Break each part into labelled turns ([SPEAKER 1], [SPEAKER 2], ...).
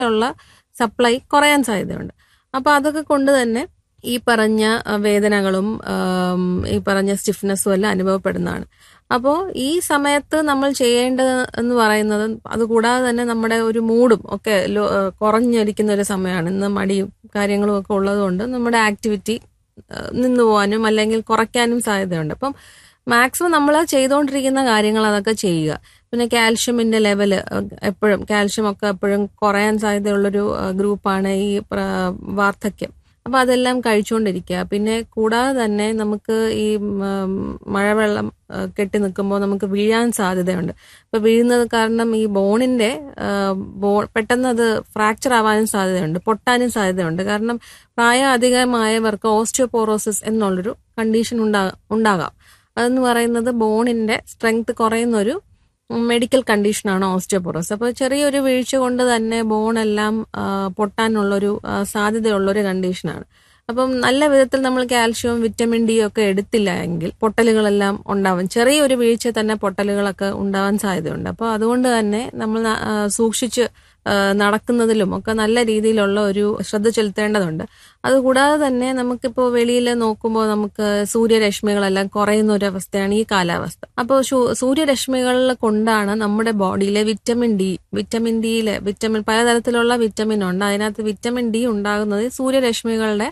[SPEAKER 1] ഉള്ള സപ്ലൈ കുറയാൻ സാധ്യതയുണ്ട് അപ്പൊ അതൊക്കെ കൊണ്ട് തന്നെ ഈ പറഞ്ഞ അഹ്, വേദനകളും ആം, ഈ പറഞ്ഞ സ്റ്റിഫ്നെസ്സും എല്ലാം അനുഭവപ്പെടുന്നതാണ് അപ്പോൾ ഈ സമയത്ത് നമ്മൾ ചെയ്യേണ്ടത് എന്ന് പറയുന്നത് അതുകൂടാതെ തന്നെ നമ്മുടെ ഒരു മൂഡും ഒക്കെ ലോ- ഏഹ് കുറഞ്ഞിരിക്കുന്ന ഒരു സമയമാണ് ഇന്ന് മടിയും കാര്യങ്ങളും ഒക്കെ ഉള്ളതുകൊണ്ട് നമ്മുടെ ആക്ടിവിറ്റി നിന്നു പോകാനും അല്ലെങ്കിൽ കുറയ്ക്കാനും സാധ്യതയുണ്ട് അപ്പം മാക്സിമം നമ്മൾ ചെയ്തുകൊണ്ടിരിക്കുന്ന കാര്യങ്ങൾ അതൊക്കെ ചെയ്യുക പിന്നെ കാൽഷ്യമിന്റെ ലെവല് എപ്പോഴും കാൽഷ്യം ഒക്കെ എപ്പോഴും കുറയാൻ സാധ്യതയുള്ളൊരു ഏഹ്, ഗ്രൂപ്പാണ് ഈ പ്ര- വാർദ്ധക്യം അപ്പൊ അതെല്ലാം കഴിച്ചുകൊണ്ടിരിക്കുക പിന്നെ കൂടാതെ തന്നെ നമുക്ക് ഈ ഉം, മഴവെള്ളം ഏഹ്, കെട്ടി നിൽക്കുമ്പോൾ നമുക്ക് വീഴാൻ സാധ്യതയുണ്ട് അപ്പൊ വീഴുന്നത് കാരണം ഈ ബോണിന്റെ ഏഹ്, ബോ പെട്ടെന്ന് അത് ഫ്രാക്ചർ ആവാനും സാധ്യതയുണ്ട് പൊട്ടാനും സാധ്യതയുണ്ട് കാരണം പ്രായം അധികമായവർക്ക് ഓസ്റ്റിയോപോറോസിസ് എന്നുള്ളൊരു കണ്ടീഷൻ ഉണ്ടാ ഉണ്ടാകാം അതെന്ന് പറയുന്നത് ബോണിന്റെ സ്ട്രെങ്ത് കുറയുന്ന ഒരു മെഡിക്കൽ കണ്ടീഷനാണ് ഓസ്റ്റിയോപോറോസ് അപ്പോൾ ചെറിയൊരു വീഴ്ച കൊണ്ട് തന്നെ ബോണെല്ലാം ആ, പൊട്ടാനുള്ളൊരു ആ, സാധ്യതയുള്ളൊരു കണ്ടീഷനാണ് അപ്പം നല്ല വിധത്തിൽ നമ്മൾ കാൽഷ്യവും വിറ്റമിൻ ഡി ഒക്കെ എടുത്തില്ല എങ്കിൽ പൊട്ടലുകളെല്ലാം ഉണ്ടാവും ചെറിയൊരു വീഴ്ച തന്നെ പൊട്ടലുകളൊക്കെ ഉണ്ടാവാൻ സാധ്യതയുണ്ട് അപ്പോൾ അതുകൊണ്ട് തന്നെ നമ്മൾ ന- ആ, സൂക്ഷിച്ച് ആ, നടക്കുന്നതിലും ഒക്കെ നല്ല രീതിയിലുള്ള ഒരു ശ്രദ്ധ ചെലുത്തേണ്ടതുണ്ട് അതുകൂടാതെ തന്നെ നമുക്കിപ്പോൾ വെളിയിൽ നോക്കുമ്പോൾ നമുക്ക് സൂര്യരശ്മികളെല്ലാം കുറയുന്ന ഒരു അവസ്ഥയാണ് ഈ കാലാവസ്ഥ അപ്പോൾ സൂര്യരശ്മികൾ കൊണ്ടാണ് നമ്മുടെ ബോഡിയിലെ വിറ്റമിൻ ഡി വിറ്റമിൻ ഡിയിലെ വിറ്റമിൻ പലതരത്തിലുള്ള വിറ്റമിൻ ഉണ്ട് അതിനകത്ത് വിറ്റമിൻ ഡി ഉണ്ടാകുന്നത് സൂര്യരശ്മികളുടെ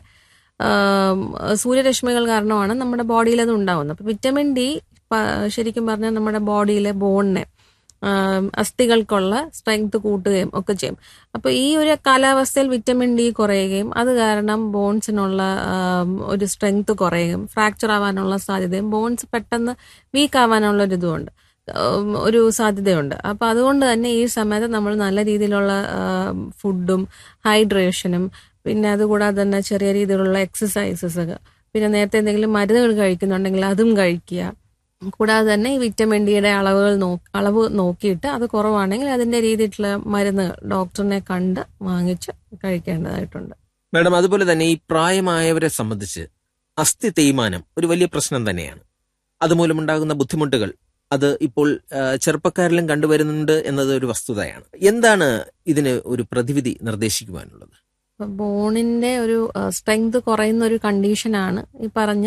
[SPEAKER 1] ആം, സൂര്യരശ്മികൾ കാരണമാണ് നമ്മുടെ ബോഡിയിൽ അത് ഉണ്ടാകുന്നത് അപ്പൊ വിറ്റമിൻ ഡി പ- ശരിക്കും പറഞ്ഞാൽ നമ്മുടെ ബോഡിയിലെ ബോണിനെ ആം, അസ്ഥികൾക്കുള്ള സ്ട്രെങ്ത് കൂട്ടുകയും ഒക്കെ ചെയ്യും അപ്പൊ ഈ ഒരു കാലാവസ്ഥയിൽ വിറ്റമിൻ ഡി കുറയുകയും അത് കാരണം ബോൺസിനുള്ള ആം, ഒരു സ്ട്രെങ്ത് കുറയുകയും ഫ്രാക്ചർ ആവാനുള്ള സാധ്യതയും ബോൺസ് പെട്ടെന്ന് വീക്ക് ആവാനുള്ള ഒരു ഇതുമുണ്ട് ഉം, ഒരു സാധ്യതയുണ്ട് അപ്പൊ അതുകൊണ്ട് തന്നെ ഈ സമയത്ത് നമ്മൾ നല്ല രീതിയിലുള്ള ഫുഡും ഹൈഡ്രേഷനും പിന്നെ അതുകൂടാതെ തന്നെ ചെറിയ രീതിയിലുള്ള എക്സസൈസസ് പിന്നെ നേരത്തെ എന്തെങ്കിലും മരുന്നുകൾ കഴിക്കുന്നുണ്ടെങ്കിൽ അതും കഴിക്കുക കൂടാതെ തന്നെ ഈ വിറ്റമിൻ ഡിയുടെ അളവുകൾ നോ അളവ് നോക്കിയിട്ട് അത് കുറവാണെങ്കിൽ അതിന്റെ രീതിയിലുള്ള മരുന്നുകൾ ഡോക്ടറിനെ കണ്ട് വാങ്ങിച്ച് കഴിക്കേണ്ടതായിട്ടുണ്ട്
[SPEAKER 2] മാഡം അതുപോലെ തന്നെ ഈ പ്രായമായവരെ സംബന്ധിച്ച് അസ്ഥി തേയ്മാനം ഒരു വലിയ പ്രശ്നം തന്നെയാണ് അതുമൂലമുണ്ടാകുന്ന ബുദ്ധിമുട്ടുകൾ അത് ഇപ്പോൾ ആ, ചെറുപ്പക്കാരിലും കണ്ടുവരുന്നുണ്ട് എന്നത് ഒരു വസ്തുതയാണ് എന്താണ് ഇതിന് ഒരു പ്രതിവിധി നിർദ്ദേശിക്കുവാനുള്ളത്
[SPEAKER 1] ഇപ്പൊ ബോണിന്റെ ഒരു സ്ട്രെങ്ത് കുറയുന്ന ഒരു കണ്ടീഷനാണ് ഈ പറഞ്ഞ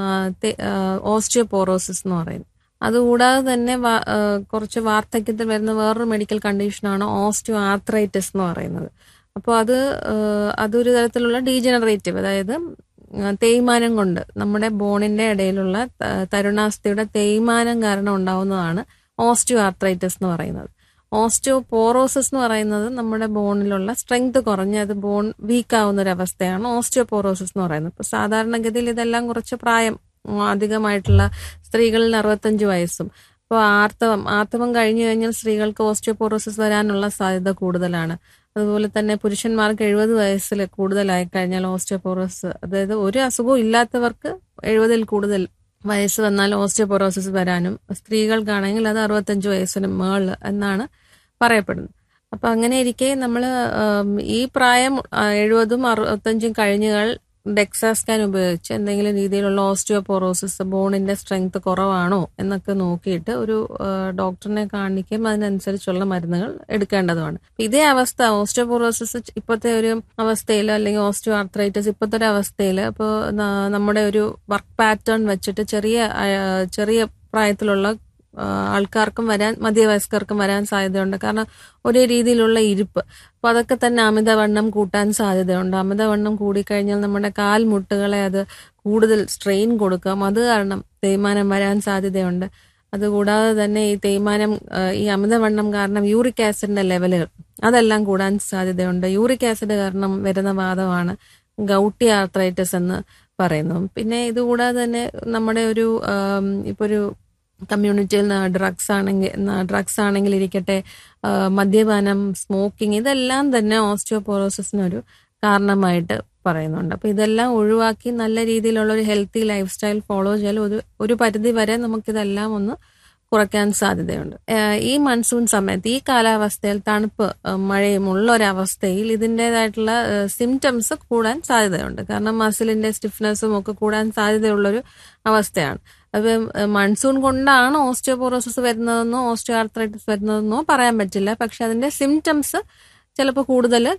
[SPEAKER 1] ഓസ്റ്റിയോപോറോസിസ് എന്ന് പറയുന്നത് അതുകൂടാതെ തന്നെ വ- ആ, കുറച്ച് വാർദ്ധക്യത്തിൽ വരുന്ന വേറൊരു മെഡിക്കൽ കണ്ടീഷനാണ് ഓസ്റ്റിയോ ആർത്രൈറ്റിസ് എന്ന് പറയുന്നത് അപ്പോൾ അത് ആ, അതൊരു തരത്തിലുള്ള ഡീജനറേറ്റീവ് അതായത് ആ, തേയ്മാനം കൊണ്ട് നമ്മുടെ ബോണിന്റെ ഇടയിലുള്ള ത- തരുണാസ്ഥിയുടെ തേയ്മാനം കാരണം ഉണ്ടാവുന്നതാണ് ഓസ്റ്റിയോ ആർത്രൈറ്റിസ് എന്ന് പറയുന്നത് ഓസ്റ്റിയോപോറോസിസ് എന്ന് പറയുന്നത് നമ്മുടെ ബോണിലുള്ള സ്ട്രെങ്ത് കുറഞ്ഞ് അത് ബോൺ വീക്ക് ആവുന്ന ഒരു അവസ്ഥയാണ് ഓസ്റ്റിയോപോറോസിസ് എന്ന് പറയുന്നത് ഇപ്പൊ സാധാരണഗതിയിൽ ഇതെല്ലാം കുറച്ച് പ്രായം ഉം, അധികമായിട്ടുള്ള സ്ത്രീകളിൽ അറുപത്തഞ്ച് വയസ്സും ഇപ്പോൾ ആർത്തവം ആർത്തവം കഴിഞ്ഞു കഴിഞ്ഞാൽ സ്ത്രീകൾക്ക് ഓസ്റ്റിയോപോറോസിസ് വരാനുള്ള സാധ്യത കൂടുതലാണ് അതുപോലെ തന്നെ പുരുഷന്മാർക്ക് എഴുപത് വയസ്സിൽ കൂടുതലായി കഴിഞ്ഞാൽ ഓസ്റ്റിയോപോറോസിസ് അതായത് ഒരു അസുഖവും ഇല്ലാത്തവർക്ക് എഴുപതിൽ കൂടുതൽ വയസ്സ് വന്നാൽ ഓസ്റ്റിയോപൊറോസിസ് വരാനും സ്ത്രീകൾക്കാണെങ്കിൽ അത് അറുപത്തഞ്ച് വയസ്സിന് മേളിൽ എന്നാണ് പറയപ്പെടുന്നത് അപ്പൊ അങ്ങനെ ഇരിക്കെ നമ്മൾ ഈ പ്രായം ആ, എഴുപതും അറുപത്തഞ്ചും കഴിഞ്ഞുകൾ ഡെക്സാ സ്കാൻ ഉപയോഗിച്ച് എന്തെങ്കിലും രീതിയിലുള്ള ഓസ്റ്റിയോപൊറോസിസ് ബോണിന്റെ സ്ട്രെങ്ത് കുറവാണോ എന്നൊക്കെ നോക്കിയിട്ട് ഒരു ആ, ഡോക്ടറിനെ കാണിക്കുകയും അതിനനുസരിച്ചുള്ള മരുന്നുകൾ എടുക്കേണ്ടതുമാണ് ഇതേ അവസ്ഥ ഓസ്റ്റിയോപൊറോസിസ് ഇപ്പോഴത്തെ ഒരു അവസ്ഥയിൽ അല്ലെങ്കിൽ ഓസ്റ്റിയോ ആർത്രൈറ്റിസ് ഇപ്പോഴത്തെ ഒരു അവസ്ഥയിൽ ഇപ്പോൾ നമ്മുടെ ഒരു വർക്ക് പാറ്റേൺ വെച്ചിട്ട് ചെറിയ ആ, ചെറിയ പ്രായത്തിലുള്ള ആ, ആൾക്കാർക്കും വരാൻ മധ്യവയസ്കർക്കും വരാൻ സാധ്യതയുണ്ട് കാരണം ഒരേ രീതിയിലുള്ള ഇരിപ്പ് അപ്പൊ അതൊക്കെ തന്നെ അമിതവണ്ണം കൂട്ടാൻ സാധ്യതയുണ്ട് അമിതവണ്ണം കൂടിക്കഴിഞ്ഞാൽ നമ്മുടെ കാൽമുട്ടുകളെ അത് കൂടുതൽ സ്ട്രെയിൻ കൊടുക്കാം അത് കാരണം തേയ്മാനം വരാൻ സാധ്യതയുണ്ട് അതുകൂടാതെ തന്നെ ഈ തേയ്മാനം ആ, ഈ അമിതവണ്ണം കാരണം യൂറിക് ആസിഡിന്റെ ലെവലുകൾ അതെല്ലാം കൂടാൻ സാധ്യതയുണ്ട് യൂറിക് ആസിഡ് കാരണം വരുന്ന വാദമാണ് ഗൗട്ടി ആർത്രൈറ്റിസ് എന്ന് പറയുന്നു പിന്നെ ഇതുകൂടാതെ തന്നെ നമ്മുടെ ഒരു ആം, ഇപ്പൊ ഒരു കമ്മ്യൂണിറ്റിയിൽ ഡ്രഗ്സ് ആണെങ്കിൽ ഡ്രഗ്സ് ആണെങ്കിൽ ഇരിക്കട്ടെ ആ, മദ്യപാനം സ്മോക്കിംഗ് ഇതെല്ലാം തന്നെ ഓസ്റ്റിയോപോറോസിസിനൊരു കാരണമായിട്ട് പറയുന്നുണ്ട് അപ്പൊ ഇതെല്ലാം ഒഴിവാക്കി നല്ല രീതിയിലുള്ള ഒരു ഹെൽത്തി ലൈഫ് സ്റ്റൈൽ ഫോളോ ചെയ്താൽ ഒരു ഒരു പരിധി വരെ നമുക്കിതെല്ലാം ഒന്ന് കുറയ്ക്കാൻ സാധ്യതയുണ്ട് ഏഹ് ഈ മൺസൂൺ സമയത്ത് ഈ കാലാവസ്ഥയിൽ തണുപ്പ് ഏഹ് മഴയും ഉള്ള ഒരവസ്ഥയിൽ ഇതിൻ്റെതായിട്ടുള്ള സിംറ്റംസ് കൂടാൻ സാധ്യതയുണ്ട് കാരണം മസിലിന്റെ സ്റ്റിഫ്നെസ്സും ഒക്കെ കൂടാൻ സാധ്യതയുള്ളൊരു അവസ്ഥയാണ് അപ്പം മൺസൂൺ കൊണ്ടാണ് ഓസ്റ്റിയോപോറോസിസ് വരുന്നതെന്നോ ഓസ്റ്റിയോ ആർത്രൈറ്റിസ് വരുന്നതെന്നോ പറയാൻ പറ്റില്ല പക്ഷെ അതിന്റെ സിംറ്റംസ് ചിലപ്പോൾ കൂടുതൽ